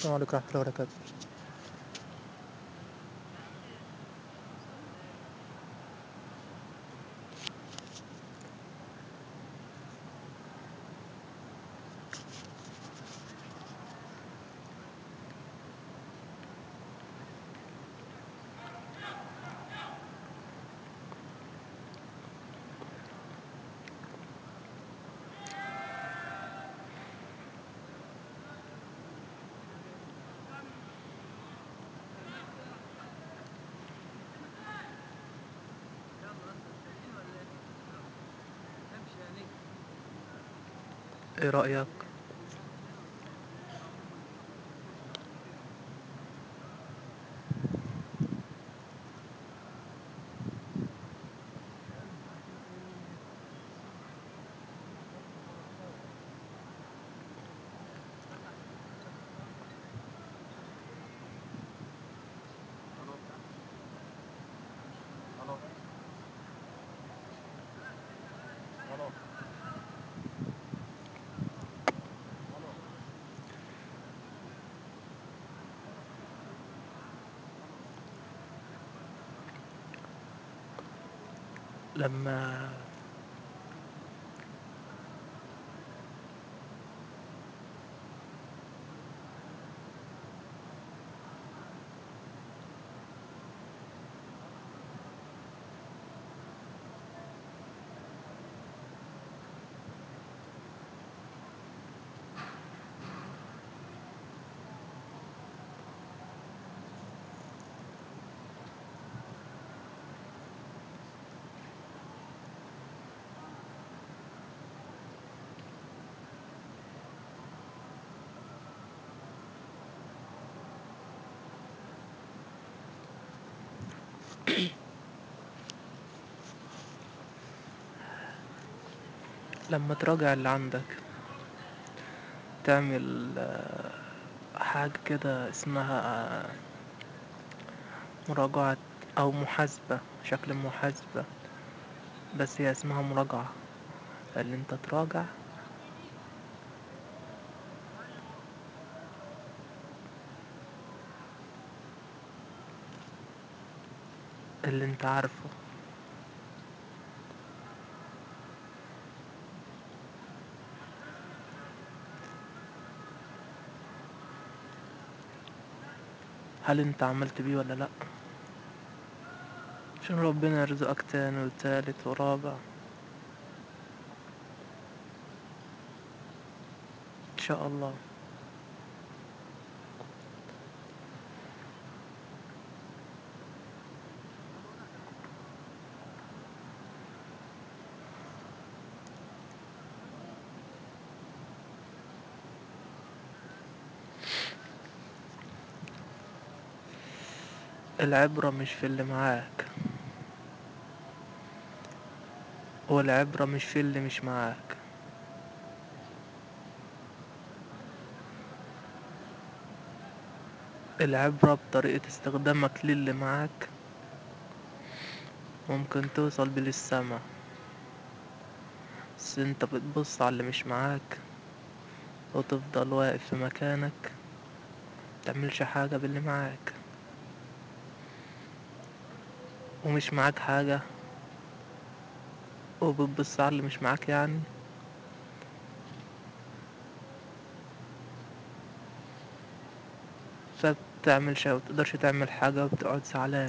السلام عليكم ورحمة الله وبركاته ايه رأيك لما لما تراجع اللي عندك تعمل آه، حاجة كده اسمها آه، مراجعة أو محاسبة شكل محاسبة بس هي اسمها مراجعة اللي انت تراجع اللي انت عارفه هل انت عملت بيه ولا لأ عشان ربنا يرزقك تاني وتالت ورابع ان شاء الله العبرة مش في اللي معاك والعبرة مش في اللي مش معاك العبرة بطريقة استخدامك للي معاك ممكن توصل بيه للسما بس انت بتبص على اللي مش معاك وتفضل واقف في مكانك متعملش حاجة باللي معاك ومش معاك حاجة وبتبص على اللي مش معاك يعني فبتعملش ومتقدرش تعمل حاجة وبتقعد زعلان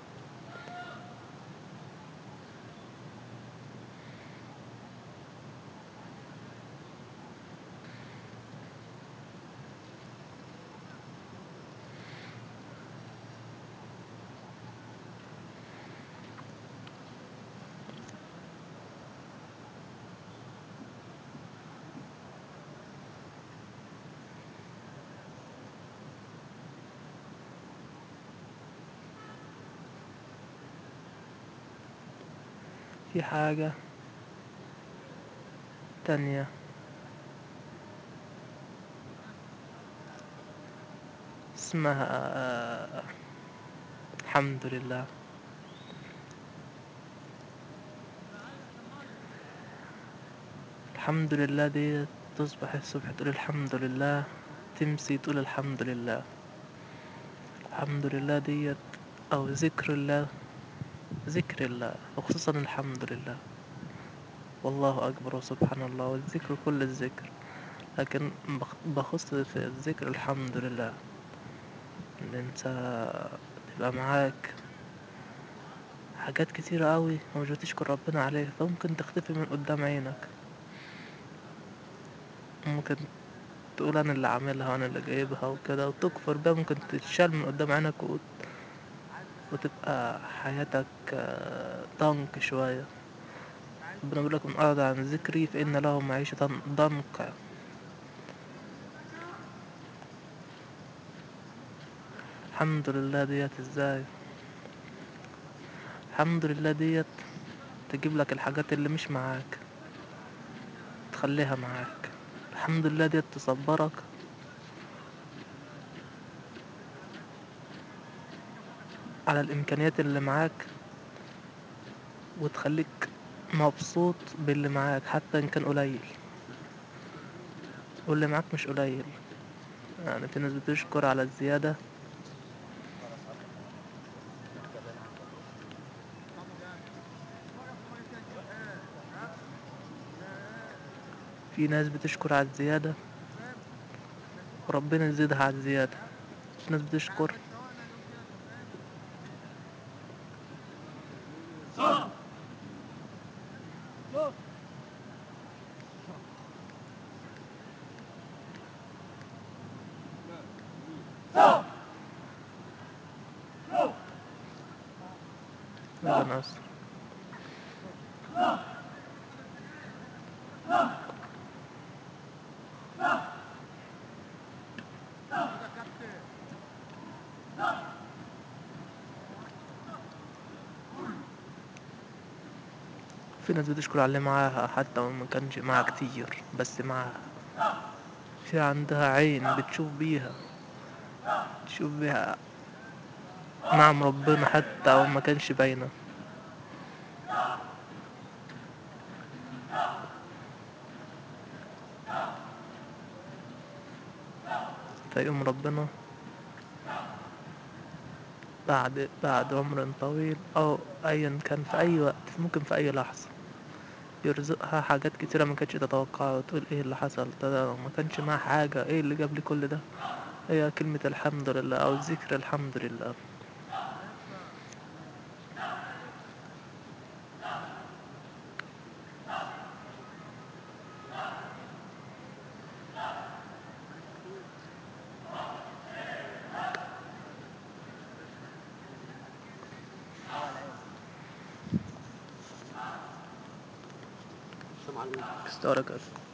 في حاجة تانية اسمها الحمد لله الحمد لله دي تصبح الصبح تقول الحمد لله تمسي تقول الحمد لله الحمد لله ديت او ذكر الله ذكر الله وخصوصا الحمد لله والله اكبر وسبحان الله والذكر كل الذكر لكن بخ- بخص في الذكر الحمد لله ان انت تبقى معاك حاجات كتيرة قوي ومش بتشكر ربنا عليها فممكن تختفي من قدام عينك ممكن تقول انا اللي عاملها وانا اللي جايبها وكده وتكفر بقى ممكن تتشال من قدام عينك وت... وتبقى حياتك آه، ضنك شوية ربنا بيقول لك من أعرض عن ذكري فإن له معيشة ضنكا الحمد لله ديت ازاي الحمد لله ديت تجيب لك الحاجات اللي مش معاك تخليها معاك الحمد لله ديت تصبرك على الإمكانيات اللي معاك وتخليك مبسوط باللي معاك حتى إن كان قليل واللي معاك مش قليل يعني في ناس بتشكر على الزيادة في ناس بتشكر على الزيادة وربنا يزيدها على الزيادة في ناس بتشكر ربنا يستر في ناس بتشكر على اللي معاها حتى لو ما كانش معاها كتير بس معاها في عندها عين بتشوف بيها تشوف بيها نعم ربنا حتى لو ما كانش باينة فيقوم ربنا بعد بعد عمر طويل أو أيا كان في أي وقت ممكن في أي لحظة يرزقها حاجات كتيرة ما كانتش تتوقعها وتقول ايه اللي حصل ده ما كانش معاها حاجة ايه اللي جاب لي كل ده هي كلمة الحمد لله أو ذكر الحمد لله استورك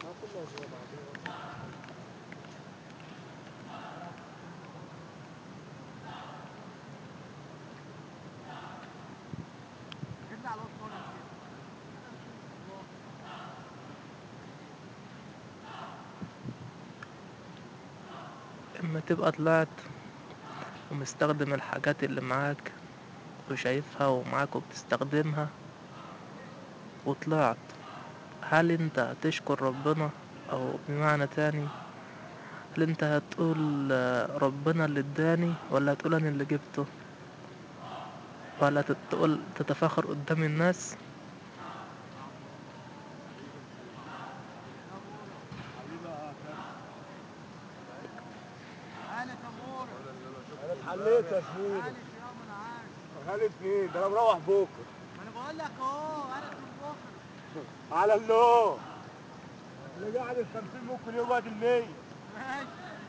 اما تبقى طلعت ومستخدم الحاجات اللي معاك وشايفها ومعاك وبتستخدمها وطلعت هل انت هتشكر ربنا او بمعنى تاني هل انت هتقول آه، ربنا اللي اداني ولا هتقول انا اللي جبته ولا تقول تتفاخر قدام الناس انا اتحليت يا سيدي خالد مين ده انا مروح بكره ما انا بقول لك اهو انا من بكره على اللو اللي قاعد ال 50 ممكن يوم وقت ال 100 ماشي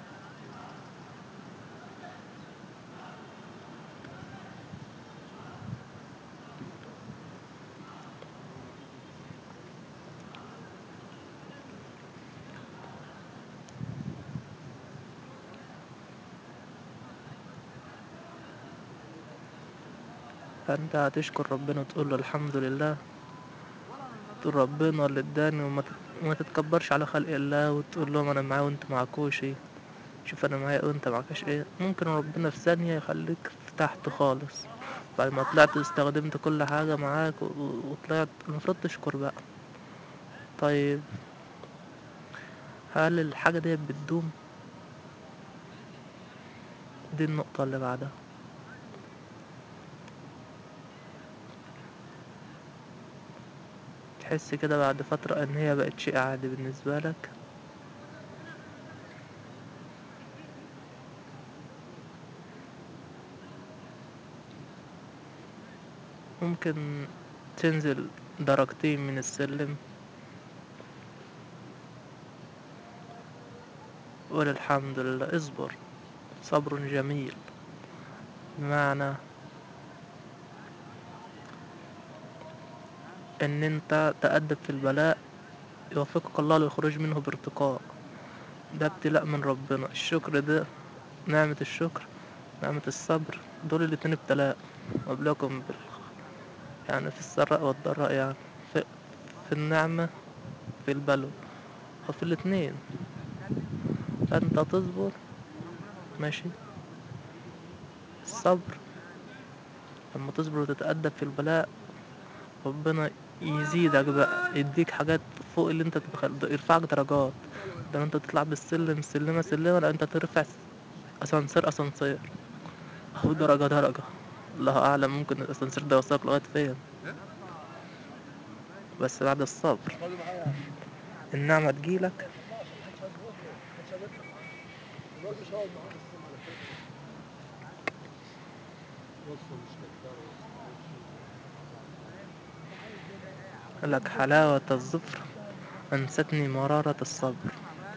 فانت هتشكر ربنا وتقول له الحمد لله تقول ربنا اللي اداني وما تت- وما تتكبرش على خلق الله وتقول لهم انا معايا وانت معكوش ايه شوف انا معايا وانت معكش ايه ممكن ربنا في ثانية يخليك في تحت خالص بعد ما طلعت استخدمت كل حاجة معاك و- و- وطلعت المفروض تشكر بقى طيب هل الحاجة دي بتدوم دي النقطة اللي بعدها تحس كده بعد فترة ان هي بقت شيء عادي بالنسبة لك ممكن تنزل درجتين من السلم قول الحمد لله اصبر صبر جميل بمعنى ان انت تأدب في البلاء يوفقك الله للخروج منه بارتقاء ده ابتلاء من ربنا الشكر ده نعمة الشكر نعمة الصبر دول الاتنين ابتلاء وابلاكم بال يعني في السراء والضراء يعني في, في النعمة في البلو وفي الاتنين فانت تصبر ماشي الصبر لما تصبر وتتأدب في البلاء ربنا يزيدك بقى يديك حاجات فوق اللي انت تتخيل يرفعك درجات ده انت تطلع بالسلم سلمة سلمة لا انت ترفع اسانسير اسانسير او درجة درجة الله اعلم ممكن الاسانسير ده يوصلك لغاية فين بس بعد الصبر النعمة تجيلك الراجل مش هقعد معاه في السم على فكره وصفه مش كدابه لك حلاوة الظفر أنستني مرارة الصبر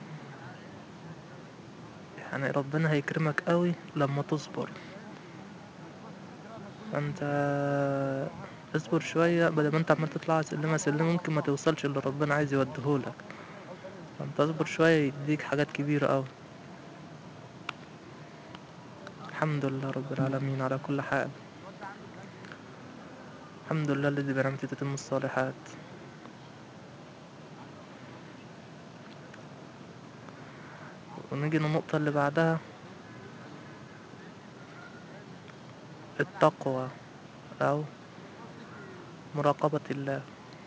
يعني ربنا هيكرمك قوي لما تصبر فانت اصبر شوية بدل ما انت عمال تطلع سلمة سلمة ممكن ما توصلش اللي ربنا عايز يوديهولك فانت اصبر شوية يديك حاجات كبيرة اوي الحمد لله رب العالمين على كل حال الحمد لله الذي بنعمته تتم الصالحات ونيجي للنقطة اللي بعدها التقوى أو مراقبة الله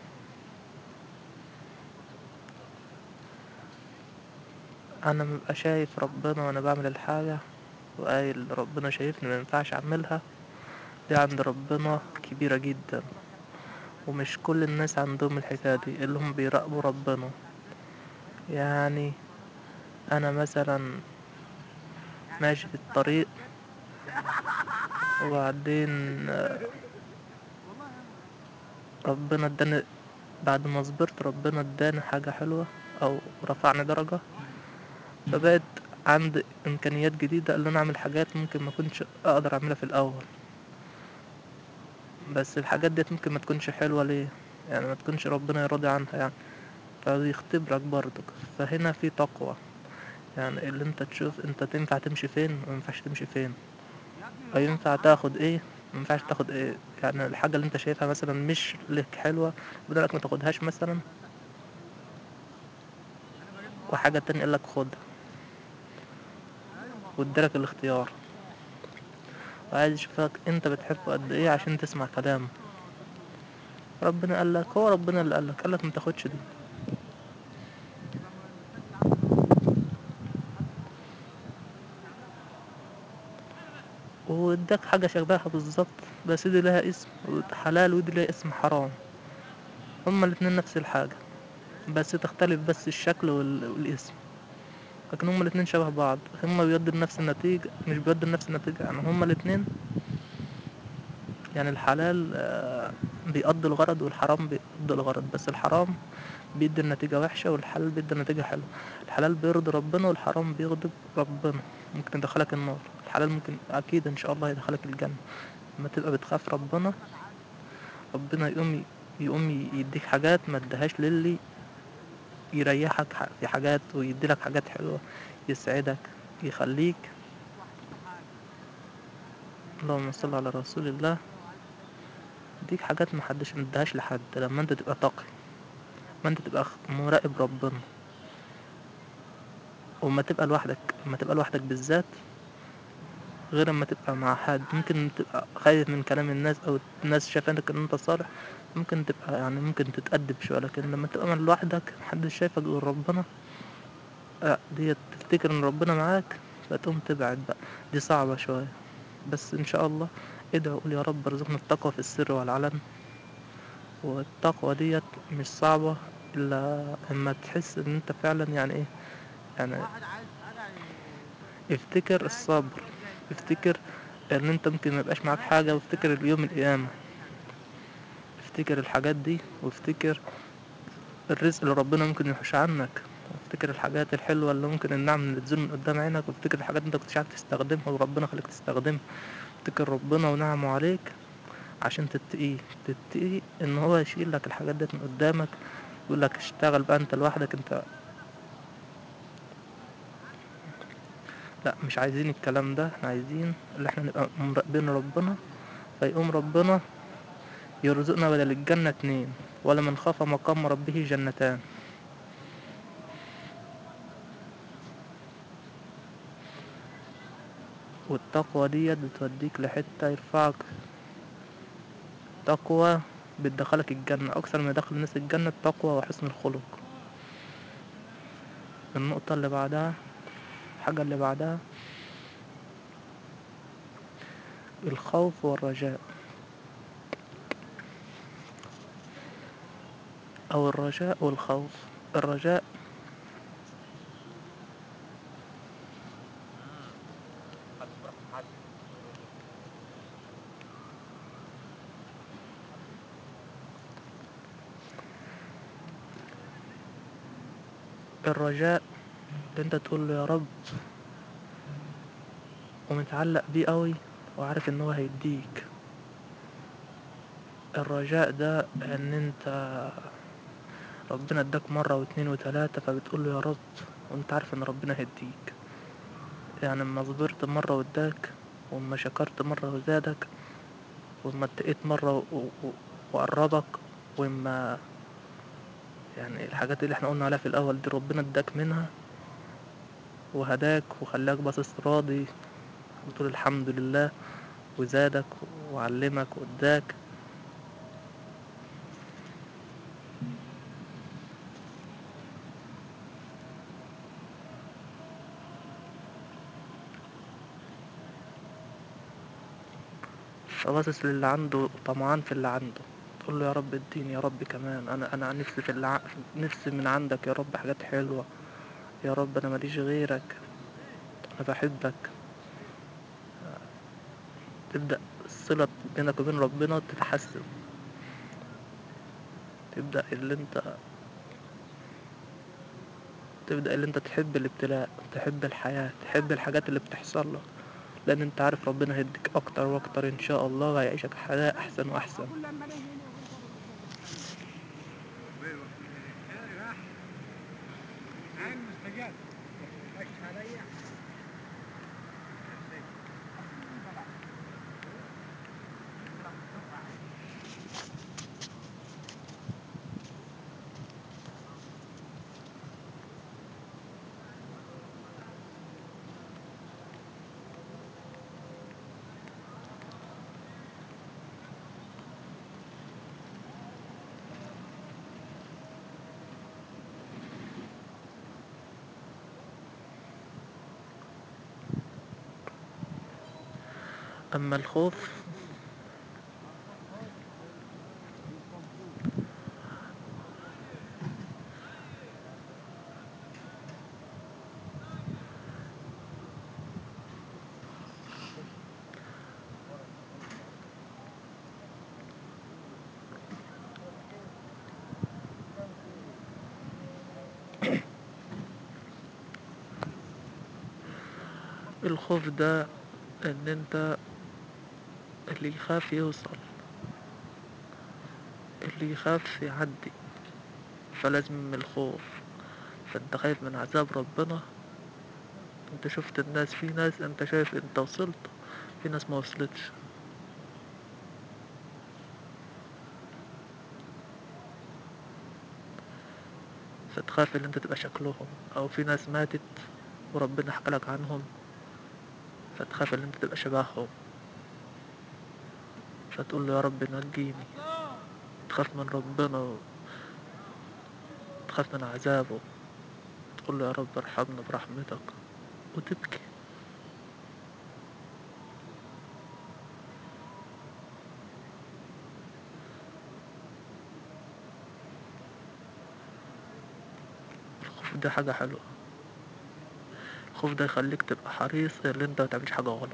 أنا مبقى شايف ربنا وأنا بعمل الحاجة وقايل ربنا شايفني مينفعش أعملها دي عند ربنا كبيرة جدا ومش كل الناس عندهم الحكاية دي اللي هم بيراقبوا ربنا يعني أنا مثلا ماشي في الطريق وبعدين آه، ربنا اداني بعد ما صبرت ربنا اداني حاجة حلوة او رفعني درجة فبقت عندي امكانيات جديدة ان انا اعمل حاجات ممكن ما كنتش اقدر اعملها في الاول بس الحاجات ديت ممكن ما تكونش حلوة ليه يعني ما تكونش ربنا يراضي عنها يعني فبيختبرك برضك فهنا في تقوى يعني اللي انت تشوف انت تنفع تمشي فين وما ينفعش تمشي فين او ينفع تاخد ايه ما ينفعش تاخد ايه يعني الحاجة اللي انت شايفها مثلا مش لك حلوة بدلك ما تاخدهاش مثلا وحاجة تانية قالك خدها وادالك الاختيار وعايز يشوفك انت بتحبه قد ايه عشان تسمع كلامه ربنا قالك هو ربنا اللي قالك قالك ما تاخدش دي واداك حاجة شبهها بالظبط بس دي لها اسم حلال ودي لها اسم حرام هما الاتنين نفس الحاجة بس تختلف بس الشكل وال... والاسم لكن هما الاتنين شبه بعض هما بيودوا لنفس النتيجة مش بيودوا لنفس النتيجة يعني هما الاتنين يعني الحلال آه، بيقضي الغرض والحرام بيقضي الغرض بس الحرام بيدي النتيجة وحشة والحلال بيدي النتيجة حلوة الحلال بيرضي ربنا والحرام بيغضب ربنا ممكن يدخلك النار الحلال ممكن أكيد إن شاء الله يدخلك الجنة لما تبقى بتخاف ربنا ربنا يقوم يقوم يديك حاجات ما ادهاش للي يريحك ح- في حاجات ويديلك حاجات حلوة يسعدك يخليك اللهم صل على رسول الله يديك حاجات محدش مدهاش لحد لما انت تبقى تقي ما انت تبقى خ- مراقب ربنا وما تبقى لوحدك لما تبقى لوحدك بالذات غير اما تبقى مع حد ممكن تبقى خايف من كلام الناس او الناس شايفينك ان انت صالح ممكن تبقى يعني ممكن تتأدب شوية لكن لما تبقى لوحدك محدش شايفك غير ربنا لا دي تفتكر ان ربنا معاك فتقوم تبعد بقى دي صعبة شوية بس ان شاء الله ادعو قول يا رب ارزقنا التقوى في السر والعلن والتقوى ديت مش صعبة الا اما تحس ان انت فعلا يعني ايه يعني واحد عايز حاجة افتكر الصبر افتكر ان انت ممكن ميبقاش معاك حاجة وافتكر اليوم القيامة افتكر الحاجات دي وافتكر الرزق اللي ربنا ممكن يحوش عنك وافتكر الحاجات الحلوة اللي ممكن النعم اللي تزول من قدام عينك وافتكر الحاجات اللي انت كنتش عارف تستخدمها وربنا خليك تستخدمها افتكر ربنا ونعمه عليك عشان تتقيه تتقيه ان هو يشيل لك الحاجات ديت من قدامك يقول لك اشتغل بقى انت لوحدك انت لا مش عايزين الكلام ده احنا عايزين اللي احنا نبقى مراقبين ربنا فيقوم ربنا يرزقنا بدل الجنة اتنين ولمن خاف مقام ربه جنتان والتقوى ديت بتوديك لحتة يرفعك تقوى بتدخلك الجنة أكثر ما يدخل الناس الجنة التقوى وحسن الخلق النقطة اللي بعدها الحاجة اللي بعدها الخوف والرجاء أو الرجاء والخوف الرجاء الرجاء اللي انت تقول له يا رب ومتعلق بيه قوي وعارف ان هو هيديك الرجاء ده ان انت ربنا اداك مرة واتنين وتلاتة فبتقول له يا رب وانت عارف ان ربنا هيديك يعني اما صبرت مرة واداك واما شكرت مرة وزادك واما اتقيت مرة و... و... وقربك واما يعني الحاجات اللي احنا قلنا عليها في الاول دي ربنا اداك منها وهداك وخلاك باصص راضي وتقول الحمد لله وزادك وعلمك واداك فباصص للي عنده طمعان في اللي عنده تقول له يا رب اديني يا رب كمان انا انا نفسي في اللي ع... نفسي من عندك يا رب حاجات حلوه يا رب انا ماليش غيرك انا بحبك تبدا الصله بينك وبين ربنا تتحسن تبدا اللي انت تبدا اللي انت تحب الابتلاء تحب الحياه تحب الحاجات اللي بتحصل لك لان انت عارف ربنا هيديك اكتر واكتر ان شاء الله وهيعيشك حياه احسن واحسن كل لما نيجي هنا عين مستجاب مش عليا اما الخوف الخوف ده ان انت اللي يخاف يوصل اللي يخاف يعدي فلازم من الخوف فانت خايف من عذاب ربنا انت شفت الناس في ناس انت شايف انت وصلت في ناس ما وصلتش فتخاف ان انت تبقى شكلهم او في ناس ماتت وربنا حكى لك عنهم فتخاف ان انت تبقى شبههم فتقول له يا رب نجيني تخاف من ربنا و... تخاف من عذابه تقول له يا رب ارحمنا برحمتك وتبكي دي حاجة حلوة الخوف ده يخليك تبقى حريص اللي انت متعملش حاجة غلط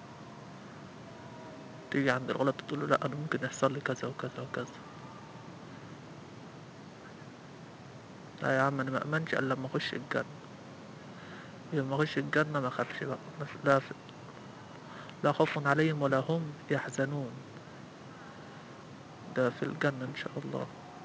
تيجي عند الغلط تقول له لا انا ممكن يحصل لي كذا وكذا وكذا لا يا عم انا ما امنش الا لما اخش الجنة يوم ما اخش الجنة ما اخافش بقى لا في لا خوف عليهم ولا هم يحزنون ده في الجنة ان شاء الله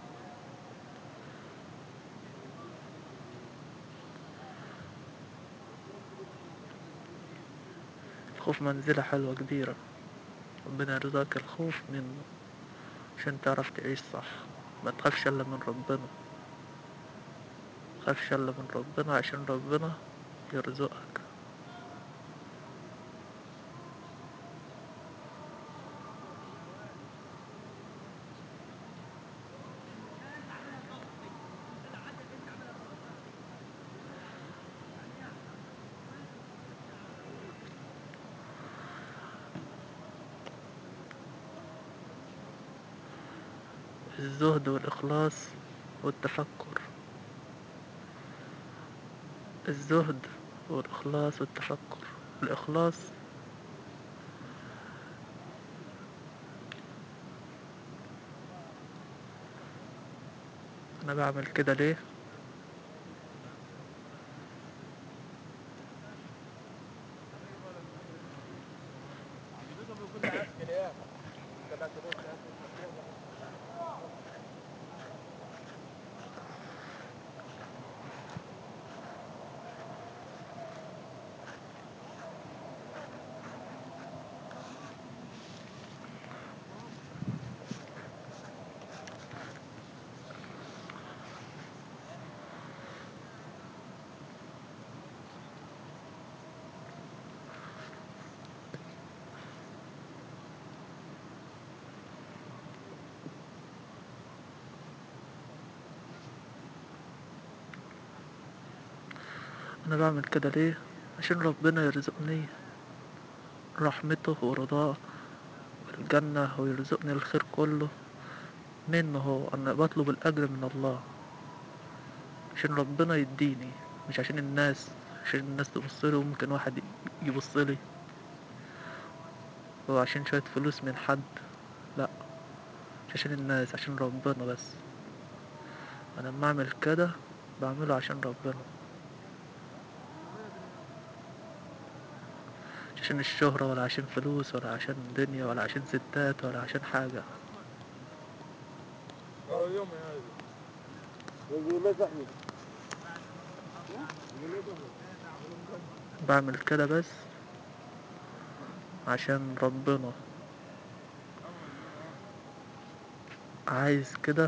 الخوف منزلة حلوة كبيرة ربنا يرزقك الخوف منه عشان تعرف تعيش صح ما تخافش الا من ربنا تخافش الا من ربنا عشان ربنا يرزقك الزهد والإخلاص والتفكر الزهد والإخلاص والتفكر الإخلاص أنا بعمل كده ليه أنا بعمل كده ليه عشان ربنا يرزقني رحمته ورضاه والجنة ويرزقني الخير كله منه هو أنا بطلب الأجر من الله عشان ربنا يديني مش عشان الناس عشان الناس تبصلي وممكن واحد يبصلي هو عشان شوية فلوس من حد لا مش عشان الناس عشان ربنا بس أنا لما أعمل كده بعمله عشان ربنا مش عشان الشهرة ولا عشان فلوس ولا عشان دنيا ولا عشان ستات ولا عشان حاجة يوم هذا يقول له زحمة بعمل كده بس عشان ربنا عايز كده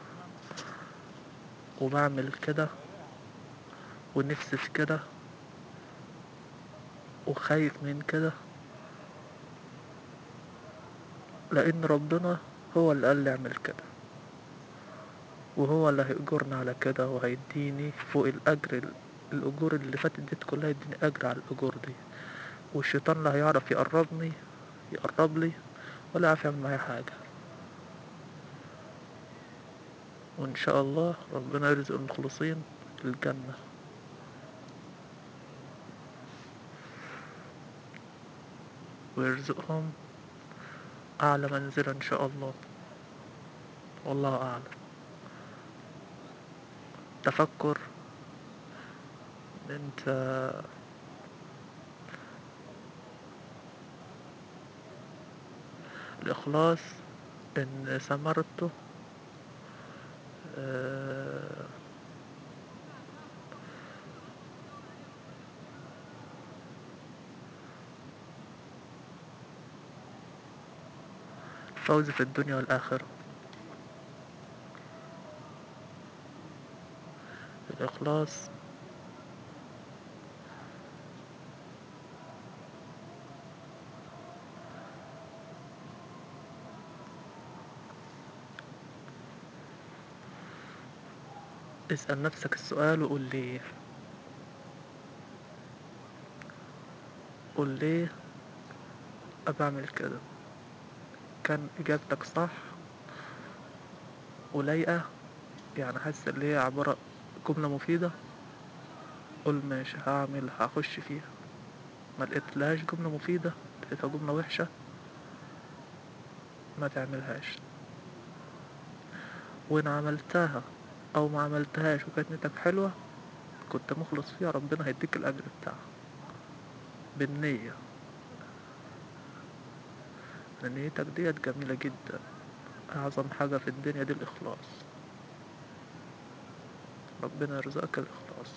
وبعمل كده ونفسي في كده وخايف من كده لأن ربنا هو اللي قال لي اعمل كده وهو اللي هيأجرني على كده وهيديني فوق الأجر الأجور اللي فاتت دي كلها يديني أجر على الأجور دي والشيطان لا هيعرف يقربني يقرب لي ولا يعرف يعمل معايا حاجة وإن شاء الله ربنا يرزق المخلصين الجنة ويرزقهم أعلى منزلة إن شاء الله والله أعلم تفكر إن أنت الإخلاص إن ثمرته آه، فوز في الدنيا والآخرة الإخلاص اسأل نفسك السؤال وقول ليه قول ليه أبعمل كده كان إجابتك صح ولايقة يعني حاسس اللي هي عبارة جملة مفيدة قول ماشي هعمل هخش فيها ما لقيتلهاش جملة مفيدة لقيتها جملة وحشة ما تعملهاش وإن عملتها أو ما عملتهاش وكانت نيتك حلوة كنت مخلص فيها ربنا هيديك الأجر بتاعها بالنية لأن نيتك ديت جميلة جدا أعظم حاجة في الدنيا دي الإخلاص ربنا يرزقك الإخلاص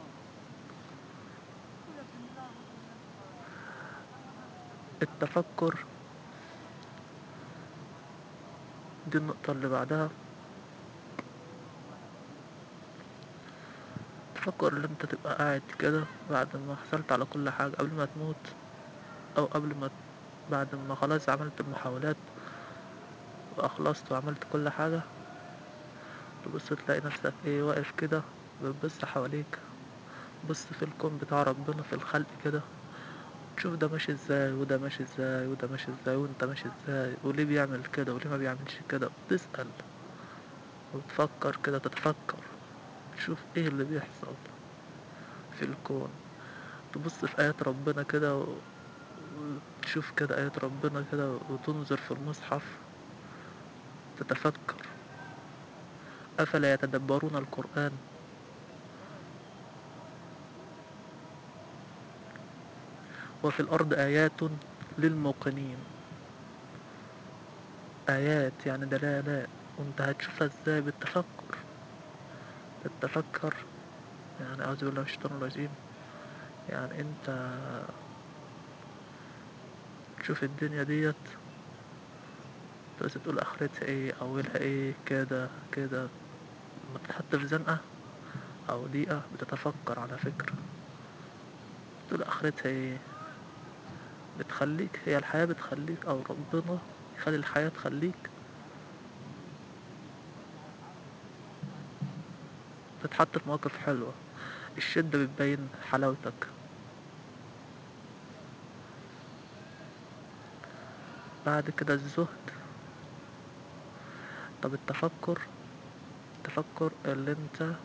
التفكر دي النقطة اللي بعدها التفكر اللي انت تبقى قاعد كده بعد ما حصلت على كل حاجة قبل ما تموت أو قبل ما بعد ما خلاص عملت المحاولات وأخلصت وعملت كل حاجة تبص تلاقي نفسك ايه واقف كده بتبص حواليك بص في الكون بتاع ربنا في الخلق كده تشوف ده ماشي ازاي وده ماشي ازاي وده ماشي ازاي وانت ماشي ازاي وليه بيعمل كده وليه ما بيعملش كده وتسأل وتفكر كده تتفكر تشوف ايه اللي بيحصل في الكون تبص في آيات ربنا كده و... وتشوف كده آيات ربنا كده وتنظر في المصحف تتفكر أفلا يتدبرون القرآن وفي الأرض آيات للموقنين آيات يعني دلالات وانت هتشوفها ازاي بالتفكر بالتفكر يعني أعوذ بالله من الشيطان الرجيم يعني انت تشوف الدنيا ديت بس تقول اخرتها ايه اولها ايه كده كده لما تتحط في زنقة او ضيقة بتتفكر على فكرة تقول اخرتها ايه بتخليك هي الحياة بتخليك او ربنا يخلي الحياة تخليك تتحط في مواقف حلوة الشدة بتبين حلاوتك بعد كده الزهد طب التفكر التفكر اللي انت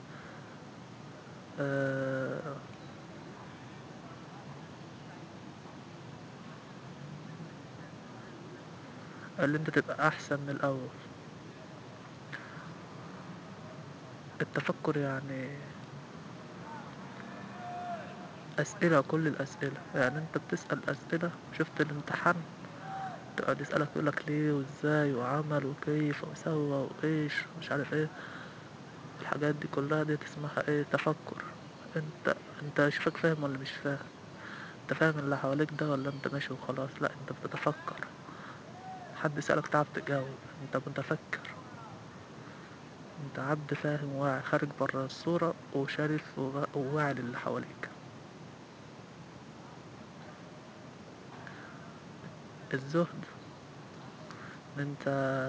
آه اللي انت تبقى احسن من الاول التفكر يعني اسئلة كل الاسئلة يعني انت بتسأل اسئلة شفت الامتحان تقعد يسألك يقولك ليه وازاي وعمل وكيف وسوى وايش مش عارف ايه الحاجات دي كلها دي اسمها ايه تفكر انت انت شوفك فاهم ولا مش فاهم انت فاهم اللي حواليك ده ولا انت ماشي وخلاص لا انت بتتفكر حد يسألك تعرف تجاوب انت متفكر انت عبد فاهم واعي خارج برا الصورة وشارف وغ- وواعي للي حواليك الزهد ان انت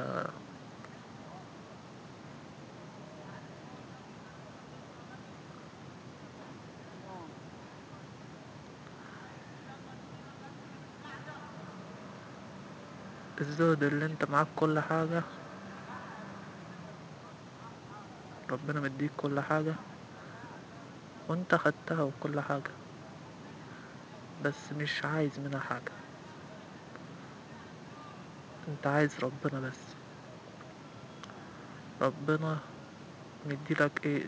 الزهد اللي انت معاك كل حاجة ربنا مديك كل حاجة وانت خدتها وكل حاجة بس مش عايز منها حاجة انت عايز ربنا بس ربنا مديلك ايه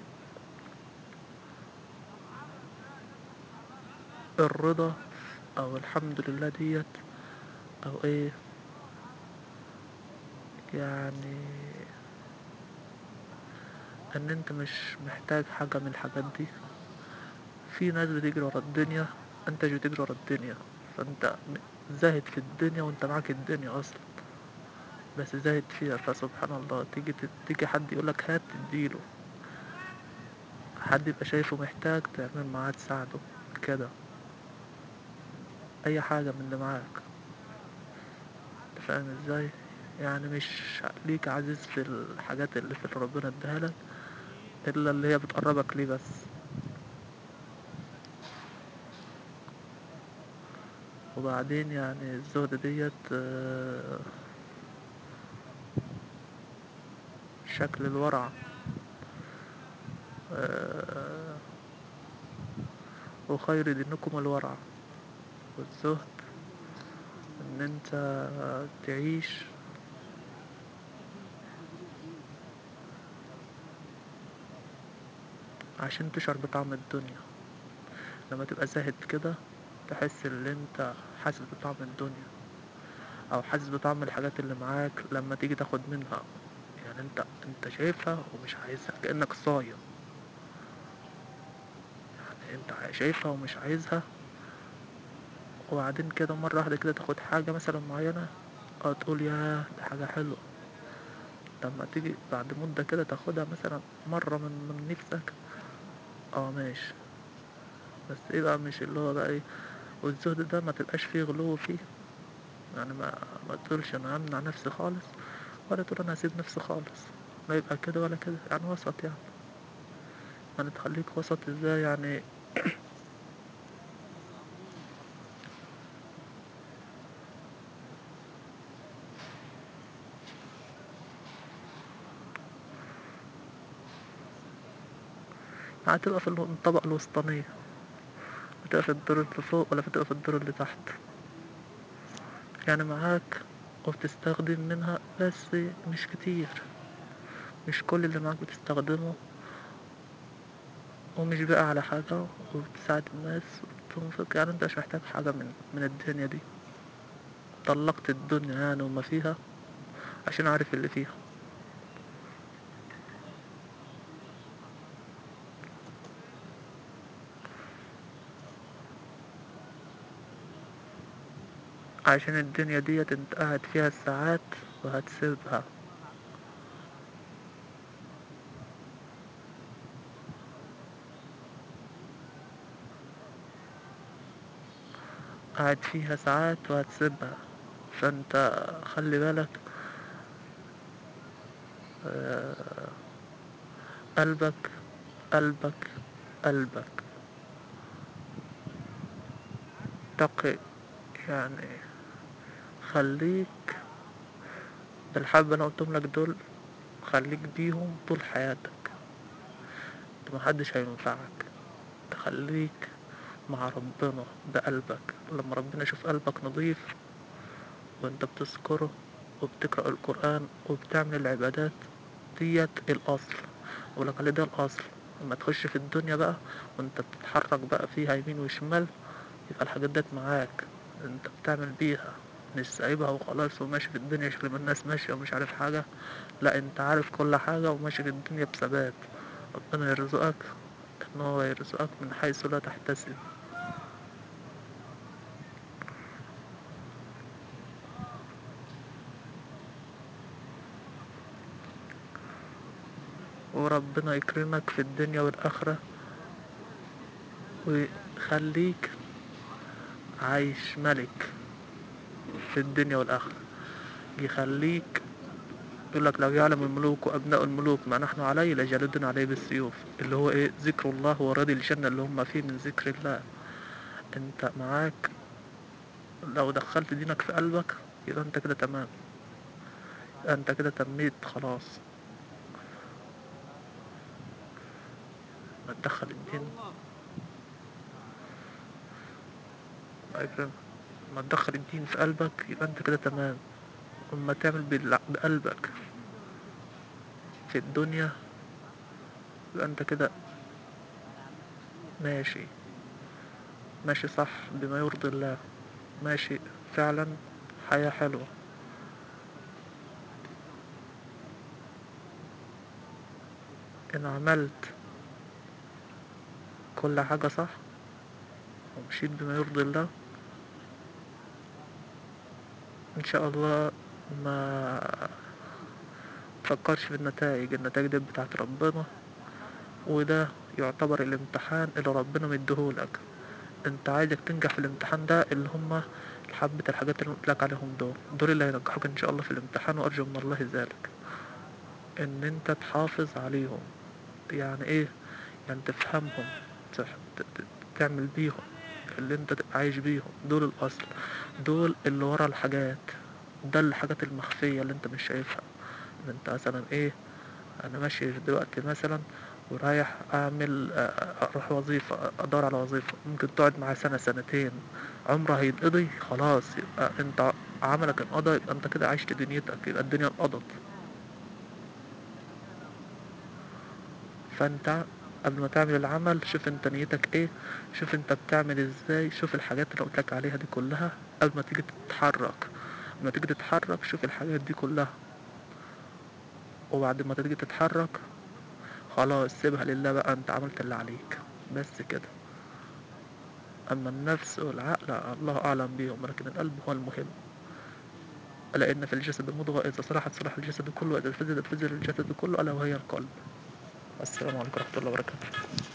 الرضا او الحمد لله ديت او ايه يعني ان انت مش محتاج حاجة من الحاجات دي في ناس بتجري ورا الدنيا انت مش بتجري ورا الدنيا فانت م- زاهد في الدنيا وانت معاك الدنيا اصلا بس زاهد فيها فسبحان الله تيجي ت- تيجي حد يقولك هات تديله حد يبقى شايفه محتاج تعمل معاه تساعده كده اي حاجة من اللي معاك انت فاهم ازاي يعني مش ليك عزيز في الحاجات اللي في اللي ربنا اداها لك الا اللي هي بتقربك ليه بس وبعدين يعني الزهد ديت آه، شكل الورع آه، وخير دينكم الورع والزهد ان انت تعيش عشان تشعر بطعم الدنيا لما تبقى زاهد كده تحس ان انت حاسس بطعم الدنيا او حاسس بطعم الحاجات اللي معاك لما تيجي تاخد منها يعني انت انت شايفها ومش عايزها كأنك صايم يعني انت شايفها ومش عايزها وبعدين كده مرة واحدة كده تاخد حاجة مثلا معينة اه تقول يا ده حاجة حلوة لما تيجي بعد مدة كده تاخدها مثلا مرة من من نفسك اه ماشي بس ايه بقى مش اللي هو بقى ايه والزهد ده ما تبقاش فيه غلو فيه يعني ما ما تقولش انا همنع نفسي خالص ولا تقول انا هسيب نفسي خالص لا يبقى كده ولا كده يعني وسط يعني يعني تخليك وسط ازاي يعني هتبقى في الطبقة الوسطانية بتبقى في الدور اللي فوق ولا بتبقى في الدور اللي تحت يعني معاك وبتستخدم منها بس مش كتير مش كل اللي معاك بتستخدمه ومش بقى على حاجة وبتساعد الناس وبتنفق يعني انت مش محتاج حاجة من من الدنيا دي طلقت الدنيا يعني وما فيها عشان عارف اللي فيها عشان الدنيا ديت انت قاعد فيها الساعات وهتسيبها قاعد فيها ساعات وهتسيبها فانت خلي بالك آه، قلبك قلبك قلبك تقي يعني خليك بالحبة اللي قلتهم لك دول خليك بيهم طول حياتك انت محدش هينفعك تخليك مع ربنا بقلبك لما ربنا يشوف قلبك نظيف وانت بتذكره وبتقرأ القرآن وبتعمل العبادات ديت الأصل ولك عليه ده الأصل لما تخش في الدنيا بقى وانت بتتحرك بقى فيها يمين وشمال يبقى الحاجات ديت معاك انت بتعمل بيها مش سايبها وخلاص وماشي في الدنيا شكل ما الناس ماشية ومش عارف حاجة لا انت عارف كل حاجة وماشي في الدنيا بثبات ربنا يرزقك ان هو يرزقك من حيث لا تحتسب وربنا يكرمك في الدنيا والآخرة ويخليك عايش ملك في الدنيا والآخرة يخليك يقول لك لو يعلم الملوك وأبناء الملوك ما نحن عليه لجلدنا عليه بالسيوف اللي هو إيه ذكر الله ورضي الجنة اللي هم فيه من ذكر الله أنت معاك لو دخلت دينك في قلبك يبقى أنت كده تمام يبقى أنت كده تميت خلاص ما تدخل الدين الله يكرمك ما تدخل الدين في قلبك يبقى انت كده تمام اما تعمل بالع- بقلبك في الدنيا يبقى انت كده ماشي ماشي صح بما يرضي الله ماشي فعلا حياة حلوة ان عملت كل حاجة صح ومشيت بما يرضي الله ان شاء الله ما تفكرش في النتائج النتائج دي بتاعت ربنا وده يعتبر الامتحان اللي ربنا مديهولك انت عايزك تنجح في الامتحان ده اللي هم حبة الحاجات اللي قلت لك عليهم دول دول اللي هينجحوك ان شاء الله في الامتحان وارجو من الله ذلك ان انت تحافظ عليهم يعني ايه يعني تفهمهم تح- ت- ت- تعمل بيهم اللي انت تبقى عايش بيهم دول الاصل دول اللي ورا الحاجات ده الحاجات المخفية اللي انت مش شايفها ان انت مثلا ايه انا ماشي دلوقتي مثلا ورايح اعمل آه، اروح وظيفة ادور على وظيفة ممكن تقعد معاه سنة سنتين عمره هينقضي خلاص يبقى انت عملك انقضى يبقى انت كده عشت دنيتك يبقى الدنيا انقضت فانت قبل ما تعمل العمل شوف انت نيتك ايه شوف انت بتعمل ازاي شوف الحاجات اللي قلتلك عليها دي كلها قبل ما تيجي تتحرك لما تيجي تتحرك شوف الحاجات دي كلها وبعد ما تيجي تتحرك خلاص سيبها لله بقى انت عملت اللي عليك بس كده اما النفس والعقل الله اعلم بيهم ولكن القلب هو المهم الا ان في الجسد مضغه اذا صلحت صلح الجسد كله واذا فسدت فسد الجسد كله الا وهي القلب السلام عليكم ورحمه الله وبركاته